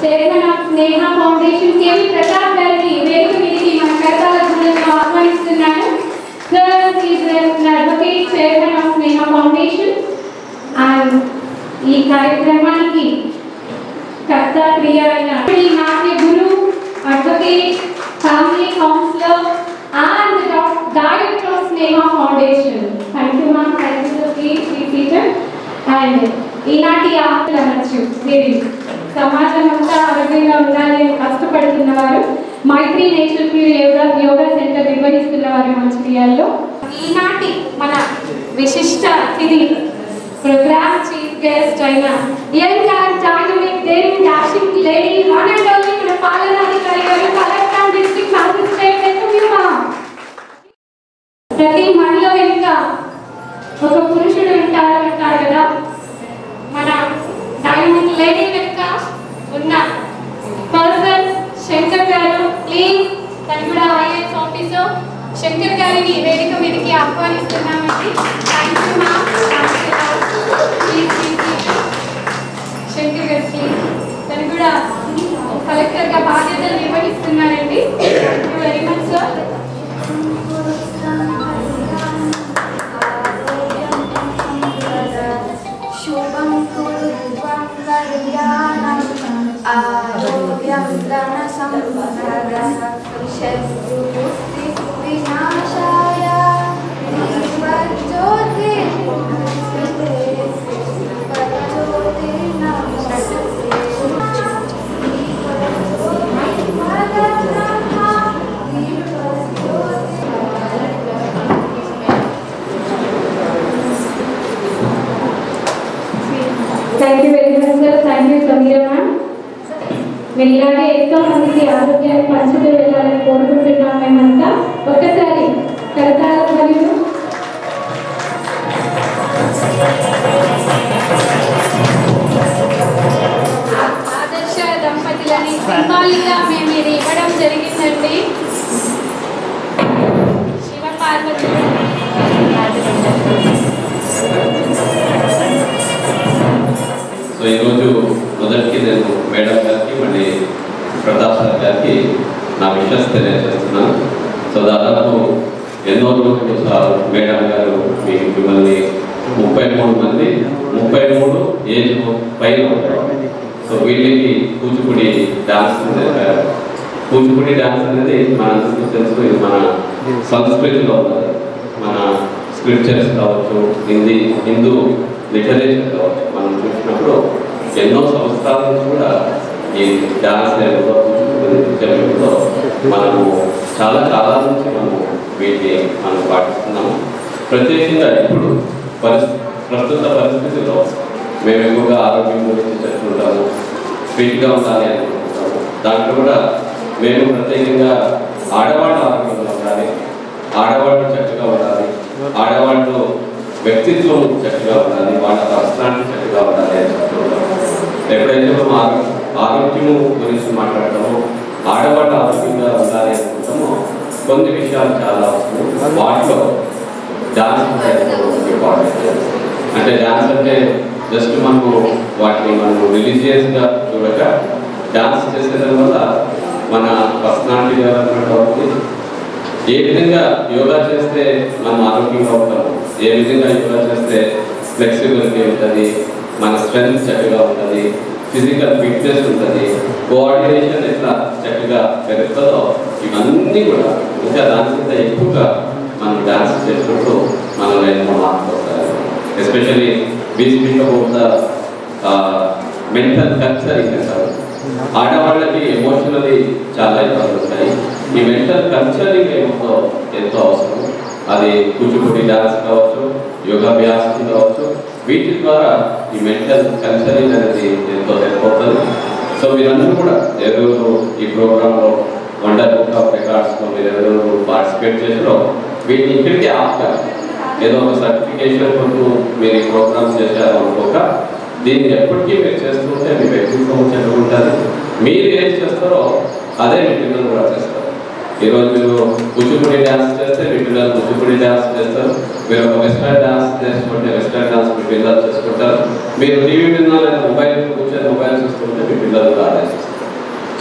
chairman of Sneha foundation KV Prasad గారిని వేదిక మీదకి మన కరతాల బృందంలో ఆహ్వానిస్తున్నాను sir is advocate chairman of Sneha foundation and ఈ కార్యక్రమానికి కర్త క్రియ అయిన ఈ నాట్య గురు advocate family counsellor and director of Sneha foundation thank you ma'am thank you please be seated and ఈనాటి ఆటలు అనొచ్చు దేవి సమాజం అంతా ఆరోగ్యంగా ఉండాలి అని కష్టపడుతున్న వారు Maitri nature cure yoga yoga centre నిర్వహిస్తున్న వారు మంచిర్యాలలో ఈనాటి మన విశిష్ట అతిథి ప్రోగ్రామ్ చీఫ్ గెస్ట్ అయిన young and dynamic daring dashing lady one and only మన పాలనాధికారి గారు కలెక్టర్ డిస్ట్రిక్ట్ మ్యాజిస్ట్రేట్ వెతుకుమా ప్రతి మహిళ వెనుక ఒక పురుషుడు ఉంటారు అంటారు కదా మన డైనమిక్ లేడీ వెనుక ఉన్న పర్సన్ శంకర్ గారు ప్లీజ్ తను కూడా ఐఏఎస్ ఆఫీసర్ శంకర్ గారిని వేదిక మీదకి ఆహ్వానిస్తున్నామండి thank you ma'am please please Shankar garu please తను కూడా కలెక్టర్ గా బాధ్యతలు నిర్వహిస్తున్నారండి thank you very much sir శుభం కురుత్వం కళ్యాణం ఆరోగ్యం ధన సంపదః శత్రుబుద్ధి వినాశాయ దీపజ్యోతి దీపజ్యోతి thank you very much sir thank you Sameera ma'am మీరు ఇలాగే ఎంతో మందికి ఆరోగ్యాన్ని పంచుతూ వెళ్ళాలని కోరుకుంటున్నాం మేమంతా ఒక్కసారి కరతాల మరియు ఆదర్శ దంపతులని సింబాలిక్గా మేము ఇది ఇవ్వడం జరిగిందండి శివ పార్వతి సో ఈరోజు మొదటికి నేను మేడం గారికి మళ్ళీ ప్రతాప్ సార్ గారికి నా విషయస్ తెలియజేస్తున్నాను సో దాదాపు ఎన్నో రోజులు సార్ మేడం గారు మీ మిమ్మల్ని ముప్పై మూడు మంది ముప్పై మూడు ఏజ్ పైన ఉంటారు సో వీళ్ళకి కూచిపూడి డాన్స్ నేర్పారు కూచిపూడి డాన్స్ అనేది మనందరికీ తెలుసు ఇది మన సంస్కృతిలో ఉన్నది మన స్క్రిప్చర్స్ కావచ్చు హిందీ హిందూ లిటరేచర్ కావచ్చు మనం చూసినప్పుడు ఎన్నో సంవత్సరాల నుంచి కూడా ఈ డాన్స్ నేర్పులో కూచిపూడి నృత్యంలో మనము చాలా కాలాల నుంచి మనము వీటిని మనం పాటిస్తున్నాము ప్రత్యేకంగా ఇప్పుడు పరిస్థితి ప్రస్తుత పరిస్థితుల్లో మేము ఎక్కువగా ఆరోగ్యం గురించి చెప్తుంటాము ఫిట్గా ఉండాలి అనుకుంటాము దాంట్లో కూడా మేము ప్రత్యేకంగా ఆడవాళ్ళ ఆరోగ్యంగా ఉండాలి ఆడవాళ్ళు చక్కగా ఉండాలి ఆడవాళ్ళు వ్యక్తిత్వం చక్కగా ఉండాలి వాళ్ళ పర్సనాలిటీ చక్కగా ఉండాలి అని చెప్తుంటాము ఎప్పుడైతే మనం ఆరో ఆరోగ్యము గురించి మాట్లాడతామో ఆడవాళ్ళ ఆరోగ్యంగా ఉండాలి అనుకుంటామో కొన్ని విషయాలు చాలా అవసరం వాటిలో డాన్స్ ఇంపార్టెంట్ అంటే డాన్స్ అంటే జస్ట్ మనము వాటిని మనము రిలీజియస్గా చూడక డాన్స్ చేసేయడం వల్ల మన పర్సనాలిటీ డెవలప్మెంట్ అవుతుంది ఏ విధంగా యోగా చేస్తే మనం ఆరోగ్యంగా ఉంటాము ఏ విధంగా యోగా చేస్తే ఫ్లెక్సిబిలిటీ ఉంటుంది మన స్ట్రెంగ్త్ చక్కగా ఉంటుంది ఫిజికల్ ఫిట్నెస్ ఉంటుంది కోఆర్డినేషన్ ఎట్లా చక్కగా పెరుగుతుందో ఇవన్నీ కూడా ఇంకా దానికంత ఎక్కువగా మనం డాన్స్ చేసినప్పుడు మనలో ఎన్నో మార్పులు వస్తాయి especially we speak about the mental culturing అంటారు ఆడవాళ్ళకి ఎమోషనలీ చాలా ఇబ్బందులు ఉంటాయి ఈ మెంటల్ కల్చరింగ్ ఏమో ఎంతో అవసరం అది కూచిపూడి డాన్స్ కావచ్చు యోగాభ్యాసం కావచ్చు వీటి ద్వారా ఈ మెంటల్ కల్చరింగ్ అనేది ఎంతో హెల్ప్ అవుతుంది సో మీరందరూ కూడా ఎవరెవరు ఈ ప్రోగ్రాంలో వండర్ బుక్ ఆఫ్ రికార్డ్స్లో మీరు ఎవరెవరు పార్టిసిపేట్ చేసారో వీటిని ఇక్కడికి ఆపుతారు ఏదో ఒక సర్టిఫికేషన్ కొరకు మీరు ఈ ప్రోగ్రామ్స్ చేశారు అనుకోక దీన్ని ఎప్పటికీ మీరు చేస్తుంటే మీ వ్యక్తిత్వం చెప్పుకుంటారు మీరు ఏం చేస్తారో అదే మీ పిల్లలు కూడా చేస్తారు ఈరోజు మీరు కూచిపూడి డ్యాన్స్ చేస్తే మీ పిల్లలు కూచిపూడి డ్యాన్స్ చేస్తారు మీరు ఒక వెస్టర్న్ డ్యాన్స్ చేసుకుంటే వెస్టర్న్ డ్యాన్స్ మీ పిల్లలు చేసుకుంటారు మీరు టీవీ మీద లేదా మొబైల్ కూర్చొని మొబైల్ చూస్తుంటే మీ పిల్లలు కూడా అదే చేస్తారు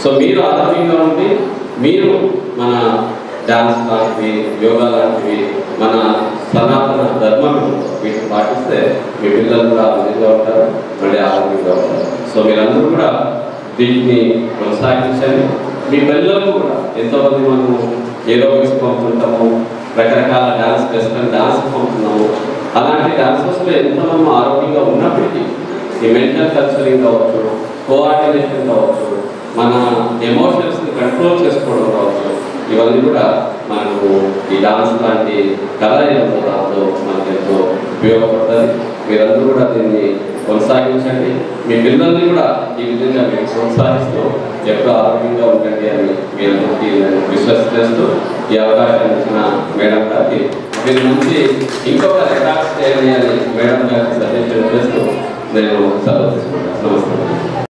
సో మీరు ఆరోగ్యంగా ఉండి మీరు మన డాన్స్ లాంటివి యోగా లాంటివి మన సనాతన ధర్మం వీటిని పాటిస్తే మీ పిల్లలు కూడా ఆరోగ్యంగా ఉంటారు మళ్ళీ ఆరోగ్యంగా ఉంటారు సో మీరందరూ కూడా వీటిని కొనసాగించండి మీ పిల్లలకు కూడా ఎంతోమంది మనము ఏరోబిక్స్ పంపుతుంటాము రకరకాల డాన్స్ వెస్టర్న్ డాన్స్ పంపుతున్నాము అలాంటి డాన్సెస్లో ఎంత మనం ఆరోగ్యంగా ఉన్నప్పటికీ ఈ మెంటల్ కల్చరింగ్ కావచ్చు కోఆర్డినేషన్ కావచ్చు మన ఎమోషన్స్ని కంట్రోల్ చేసుకోవడం కావచ్చు ఇవన్నీ కూడా మనకు ఈ డాన్స్ లాంటి కళ ఏదో దాంతో మనకు ఎంతో ఉపయోగపడుతుంది మీరందరూ కూడా దీన్ని కొనసాగించండి మీ పిల్లల్ని కూడా ఈ విధంగా మీరు ప్రోత్సహిస్తూ ఎప్పుడు ఆరోగ్యంగా ఉండండి అని మీ అందరికీ నేను విశ్వసిస్తూ ఈ అవకాశాన్ని ఇచ్చిన మేడం గారికి దీని నుంచి ఇంకొక రికార్డ్స్ చేయాలి అని మేడం గారికి సజెషన్ చేస్తూ నేను సెలవు తీసుకుంటాను నమస్తే